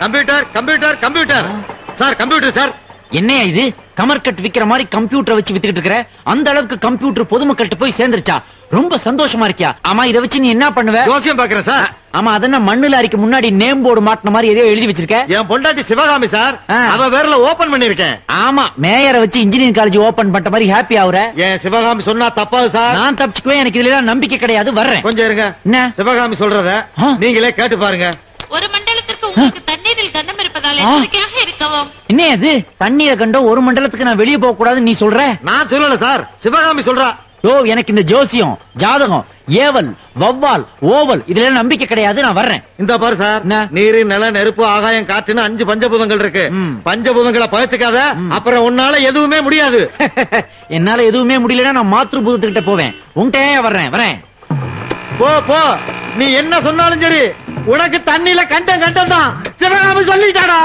Computer computer computer sir computer sir என்னையா இது கமர்கட் விக்கிற மாதிரி கம்ப்யூட்டர் வச்சு வித்துக்கிட்டு இருக்கிற அந்த அளவுக்கு கம்ப்யூட்டர் பொதுமக்கள்கிட்ட போய் சேர்ந்துருச்சா ரொம்ப சந்தோஷமா இருக்கியா ஆமா இத வச்சு நீ என்ன பண்ணுவ ஜோசியம் பாக்குறேன் சார் ஆமா அதென்ன மண்ணுல அரிக்கு முன்னாடி நேம் போர்டு மாட்டின மாதிரி எதையோ எழுதி வச்சிருக்க என் பொண்டாட்டி சிவகாமி சார் ஆ. அவ பேர்ல ஓபன் பண்ணிருக்கேன் ஆமா மேயரை வச்சு இன்ஜினியரிங் காலேஜ் ஓபன் பண்ண மாதிரி ஹாப்பி ஆகுற என் சிவகாமி சொன்னா தப்பாது சார் நான் தப்பிச்சுக்குவேன் எனக்கு இதுல எல்லாம் நம்பிக்கை கிடையாது வர்றேன் கொஞ்சம் இருங்க என்ன சிவகாமி சொல்றத ஆ. நீங்களே கேட்டு பாருங்க ஒரு மண்டலத்திற்கு உங்களுக்கு தண்ணீரில் கண்டம் இருப்பதால் எச்சரிக்கையாக இருக்கவும் என்ன இது தண்ணீரை கண்டோ ஒரு மண்டலத்துக்கு நான் வெளியே போக கூடாதுன்னு நீ சொல்ற நான் சொல்லல சார் சிவகாமி சொல்றா ஓ எனக்கு இந்த ஜோசியம் ஜாதகம் ஏவல் வவ்வால் ஓவல் இதுல எல்லாம் நம்பிக்கை கிடையாது நான் வர்றேன் இந்த பாரு சார் என்ன? நீரு நில நெருப்பு ஆகாயம் காற்றுன்னு அஞ்சு பஞ்சபூதங்கள் இருக்கு ம். பஞ்சபூதங்களை பழச்சுக்காத அப்புறம் உன்னால எதுவுமே முடியாது என்னால எதுவுமே முடியலன்னா நான் மாத்ரு பூதத்துக்கிட்ட போவேன் உன்கிட்ட வர்றேன் வரேன் போ போ நீ என்ன சொன்னாலும் சரி உனக்கு தண்ணியில கண்டம் கண்டம் தான் சிவகாமி சொல்லிட்டாடா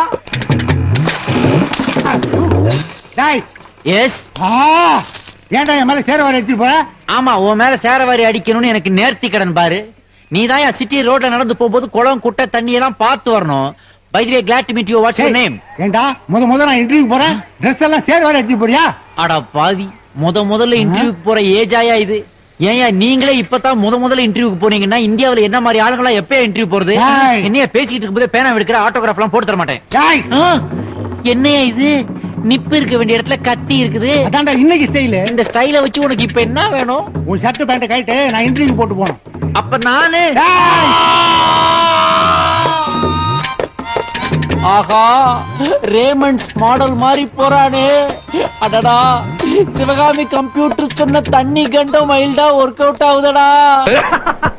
டேய் எஸ் ஆ ஏன்டா என் மேல சேர வர எடுத்துட்டு போற ஆமா உன் மேல சேரவாரி அடிக்கணும்னு எனக்கு நேர்த்தி கடன் பாரு நீ தான் சிட்டி ரோட்ல நடந்து போகும்போது குளம் குட்டை தண்ணி எல்லாம் பார்த்து வரணும் by the way glad to meet you what's your name ஏன்டா முத முத நான் இன்டர்வியூ போறேன் Dress எல்லாம் சேர வர எடுத்துட்டு போறியா அட பாவி முத முதல்ல இன்டர்வியூக்கு போற ஏஜாயா இது ஏன்யா நீங்களே இப்பதான் முத முதல்ல இன்டர்வியூக்கு போனீங்கன்னா இந்தியாவுல என்ன மாதிரி ஆளுங்களா எப்ப இன்டர்வியூ போறது ஏய். என்னைய பேசிக்கிட்டு இருக்கும்போது பேனா எடுக்கிற ஆட்டோகிராஃப் எல்லாம் போட்டு தர மாட்டேன் டேய் ஆ, என்னையா இது நிப்பு இருக்க வேண்டிய இடத்துல கத்தி இருக்குது அதான்டா இன்னைக்கு ஸ்டைலு இந்த ஸ்டைல வச்சு உனக்கு இப்ப என்ன வேணும் உன் ஷர்ட் பேண்ட் கைட்டு நான் இன்டர்வியூ போட்டு போனோம் அப்ப நானு டேய் ஆஹா ரேமண்ட்ஸ் மாடல் மாதிரி போறானே அடடா சிவகாமி கம்ப்யூட்டர் சொன்ன தண்ணி கண்டம் மைல்டா ஒர்க் அவுட் ஆகுதடா